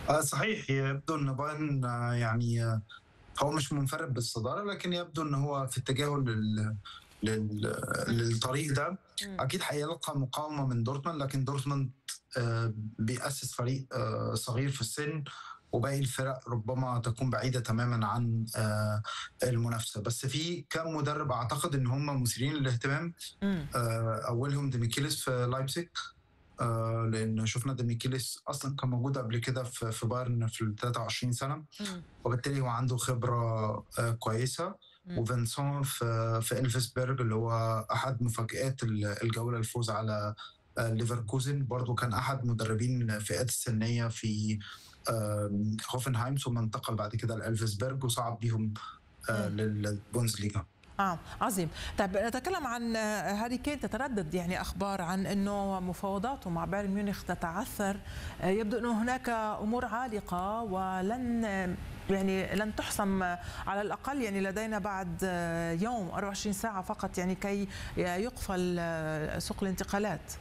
آه صحيح يبدو ان بايرن آه، يعني آه، هو مش منفرد بالصداره لكن يبدو ان هو في اتجاهه لل لل للطريق ده إمم. اكيد هيلقى مقاومه من دورتموند لكن دورتموند آه، بيأسس فريق آه، صغير في السن وباقي الفرق ربما تكون بعيده تماما عن آه، المنافسه بس في كم مدرب اعتقد ان هم مثيرين للاهتمام إمم. آه، اولهم ديميكيليس في لايبزيج آه، لان شفنا ديميكيليس اصلا كان موجود قبل كده في في بايرن في ال 23 سنه إمم. وبالتالي هو عنده خبره آه، كويسه إمم. وفينسون في في الفيسبرج اللي هو احد مفاجات ال- الجوله الفوز على آه، ليفركوزن برضو كان احد مدربين الفئات السنيه في آم، هوفنهايم ثم انتقل بعد كده لالفيسبرج وصعد بيهم آه، مم. للبوندسليغا آه عظيم طيب نتكلم عن آه، هاري كين تتردد يعني أخبار عن أنه مفاوضاته مع بايرن ميونخ تتعثر آه، يبدو أنه هناك أمور عالقة ولن آه، يعني لن تحسم آه، على الأقل يعني لدينا بعد آه، يوم 24 ساعة فقط يعني كي يقفل آه، سوق الانتقالات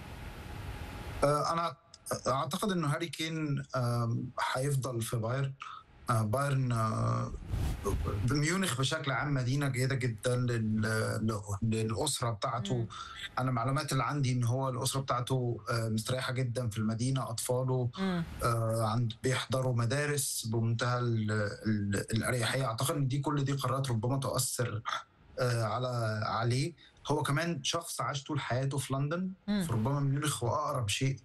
آه، انا اعتقد انه هاري كين آم، هيفضل في بايرن آه، بايرن آه، ميونخ بشكل عام مدينه جيده جدا لل- للاسره بتاعته مم. انا المعلومات اللي عندي ان هو الاسره بتاعته آه، مستريحه جدا في المدينه اطفاله مم. آه، عند بيحضروا مدارس بمنتهى ال- ال- الاريحيه اعتقد ان دي كل دي قرارات ربما تؤثر آه، على عليه هو كمان شخص عاش طول حياته في لندن مم. فربما ميونخ هو اقرب شيء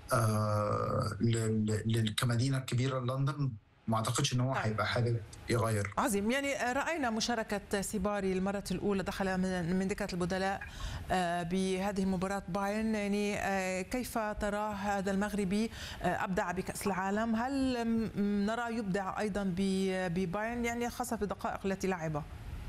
آه لل- لل- كمدينه كبيره لندن ما اعتقدش ان هو طيب. هيبقى حابب يغير عظيم يعني رأينا مشاركة سيباري المرة الأولى دخل من من دكة البدلاء آه، بهذه المباراة بايرن يعني آه، كيف تراه هذا المغربي آه، أبدع بكأس العالم هل م- نرى يبدع أيضا ب- ببايرن يعني خاصة في الدقائق التي لعبها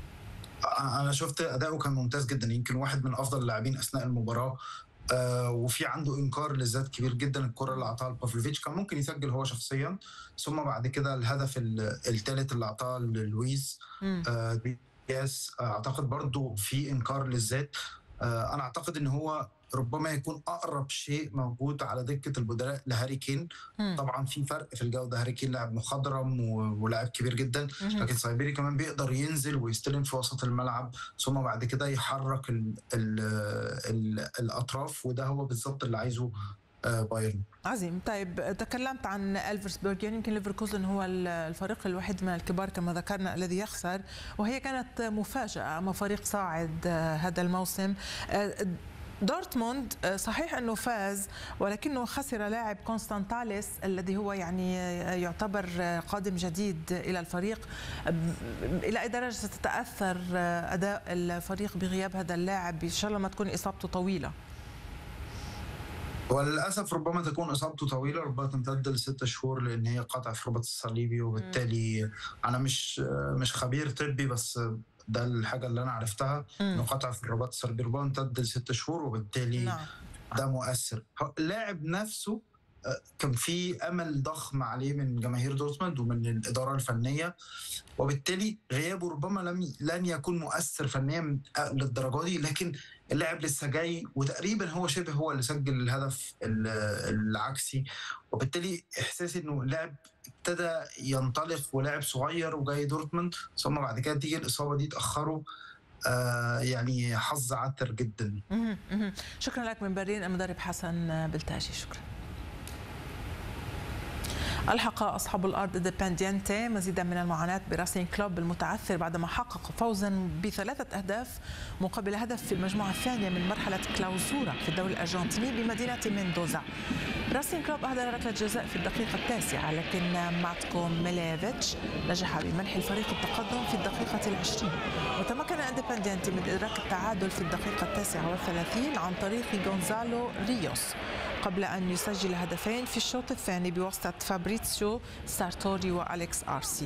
انا شفت اداؤه كان ممتاز جدا يمكن واحد من افضل اللاعبين اثناء المباراه آه وفي عنده انكار للذات كبير جدا الكره اللي اعطاها لبافلوفيتش كان ممكن يسجل هو شخصيا ثم بعد كده الهدف الثالث اللي اعطاه للويز مم. آه، دياز آه، اعتقد برضو في انكار للذات آه، انا اعتقد ان هو ربما يكون اقرب شيء موجود على دكه البدلاء لهاري كين مم. طبعا في فرق في الجوده هاري كين لاعب مخضرم و- ولاعب كبير جدا مهم. لكن سايبيري كمان بيقدر ينزل ويستلم في وسط الملعب ثم بعد كده يحرك ال ال ال الاطراف وده هو بالظبط اللي عايزه آه، بايرن عظيم طيب تكلمت عن الفرسبرج يعني يمكن ليفركوزن هو الفريق الوحيد من الكبار كما ذكرنا الذي يخسر وهي كانت مفاجأة أمام فريق صاعد آه، هذا الموسم آه، دورتموند آه، صحيح انه فاز ولكنه خسر لاعب كونستانتاليس الذي هو يعني آه، يعتبر آه، قادم جديد الى الفريق آه، الى اي درجه ستتاثر آه، اداء الفريق بغياب هذا اللاعب ان شاء الله ما تكون اصابته طويله وللاسف ربما تكون اصابته طويله ربما تمتد لست شهور لان هي قطع في الرباط الصليبي وبالتالي انا مش مش خبير طبي بس ده الحاجه اللي انا عرفتها انه مم. قطع في الرباط الصليبي ربما امتد لست شهور وبالتالي نعم ده مؤثر هو اللاعب نفسه آه، كان في امل ضخم عليه من جماهير دورتموند ومن الاداره الفنيه وبالتالي غيابه ربما لم لن يكون مؤثر فنيا آه، للدرجه دي لكن اللاعب لسه جاي وتقريبا هو شبه هو اللي سجل الهدف ال- العكسي وبالتالي احساسي انه اللاعب ابتدى ينطلق ولاعب صغير وجاي دورتموند ثم بعد كده تيجي الاصابه دي تاخره آه يعني حظ عثر جدا مهم. مهم. شكرا لك من برلين المدرب حسن بلتاجي شكرا ألحق أصحاب الأرض ديباندينتي مزيدا من المعاناة براسين كلوب المتعثر بعدما حقق فوزا بثلاثة أهداف مقابل هدف في المجموعة الثانية من مرحلة كلاوزورا في الدوري الأرجنتيني بمدينة ميندوزا راسين كلوب أهدر ركلة جزاء في الدقيقة التاسعة لكن ماتكو ميليفيتش نجح بمنح الفريق التقدم في الدقيقة العشرين وتمكن اندبندنتي من إدراك التعادل في الدقيقة التاسعة والثلاثين عن طريق غونزالو ريوس قبل أن يسجل هدفين في الشوط الثاني بواسطة فابريتسيو سارتوري وأليكس آرسي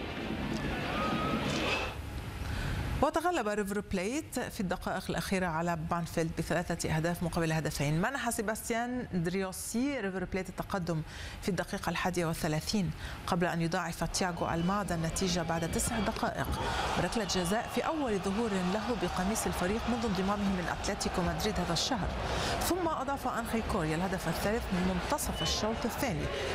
وتغلب ريفر بليت في الدقائق الأخيرة على بانفيلد بثلاثة أهداف مقابل هدفين منح سيباستيان دريوسي ريفر بليت التقدم في الدقيقة الحادية والثلاثين قبل أن يضاعف تياغو ألمادا النتيجة بعد تسع دقائق بركلة جزاء في أول ظهور له بقميص الفريق منذ انضمامه من أتلتيكو مدريد هذا الشهر ثم أضاف أنخي كوريا الهدف الثالث من منتصف الشوط الثاني